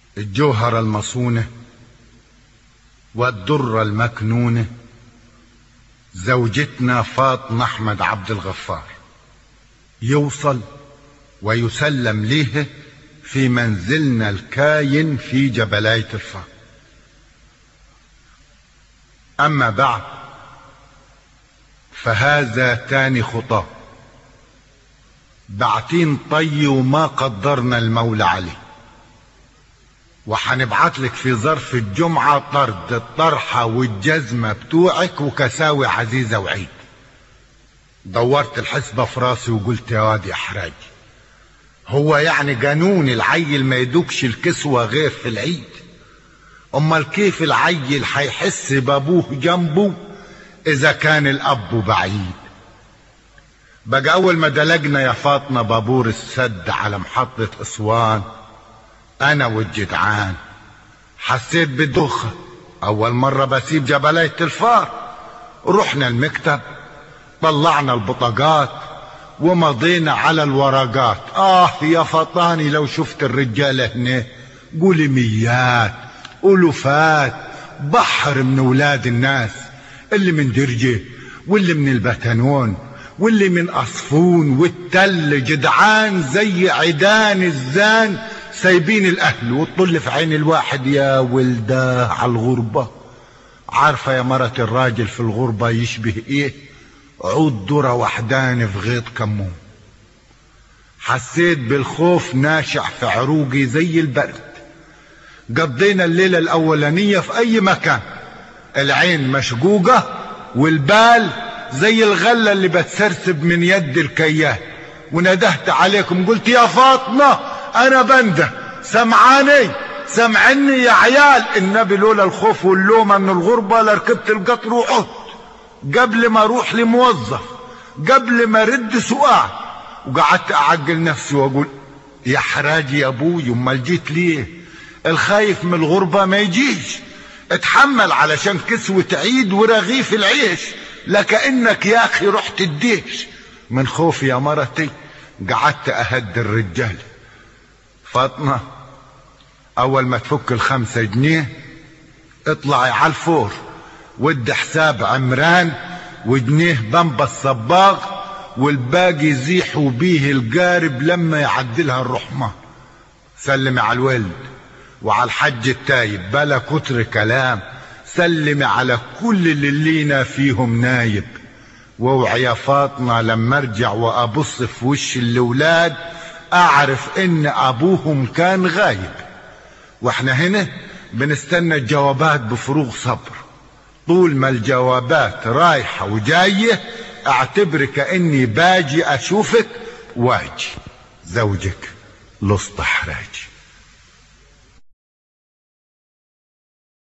الجوهرة المصونة والدرة المكنونة زوجتنا فاطمة أحمد عبد الغفار يوصل ويسلم ليه في منزلنا الكاين في جبلاية الفار أما بعد فهذا تاني خطاه بعتين طي وما قدرنا المولى عليه وحنبعت لك في ظرف الجمعة طرد الطرحة والجزمة بتوعك وكساوي عزيزة وعيد دورت الحسبة في راسي وقلت يا واد يا حراج هو يعني قانون العيل ما يدوكش الكسوة غير في العيد امال كيف العيل هيحس بابوه جنبه اذا كان الاب بعيد بقى اول ما دلجنا يا فاطمة بابور السد على محطة اسوان انا والجدعان حسيت بالدوخة اول مرة بسيب جبلية الفار رحنا المكتب طلعنا البطاقات ومضينا على الورقات اه يا فطاني لو شفت الرجالة هنا قولي ميات ألوفات بحر من ولاد الناس اللي من درجة واللي من البتنون واللي من أصفون والتل جدعان زي عيدان الزان سايبين الأهل والطل في عين الواحد يا ولداه على الغربة عارفة يا مرة الراجل في الغربة يشبه ايه عود ذرة وحدان في غيط كمون حسيت بالخوف ناشع في عروقي زي البرد قضينا الليلة الأولانية في أي مكان العين مشقوقة والبال زي الغلة اللي بتسرسب من يد الكيان وندهت عليكم قلت يا فاطمة أنا بنده سمعاني سمعني يا عيال النبي لولا الخوف واللومة من الغربة لركبت القطر وعدت قبل ما اروح لموظف قبل ما رد سؤال وقعدت اعقل نفسي واقول يا حراجي يا ابوي امال جيت ليه الخايف من الغربة ما يجيش اتحمل علشان كسوة عيد ورغيف العيش لكأنك يا اخي رحت الديش من خوفي يا مرتي قعدت اهد الرجال فاطمة اول ما تفك الخمسة جنيه اطلعي على الفور ودي حساب عمران وجنيه بمبا الصباغ والباقي يزيحوا بيه القارب لما يعدلها الرحمة سلمي على الولد وعلى الحج التايب بلا كتر كلام سلمي على كل اللي لينا فيهم نايب واوعي يا فاطمة لما ارجع وابص في وش الاولاد اعرف ان ابوهم كان غايب واحنا هنا بنستنى الجوابات بفروغ صبر طول ما الجوابات رايحة وجاية اعتبر كأني باجي اشوفك واجي زوجك لصط حراجي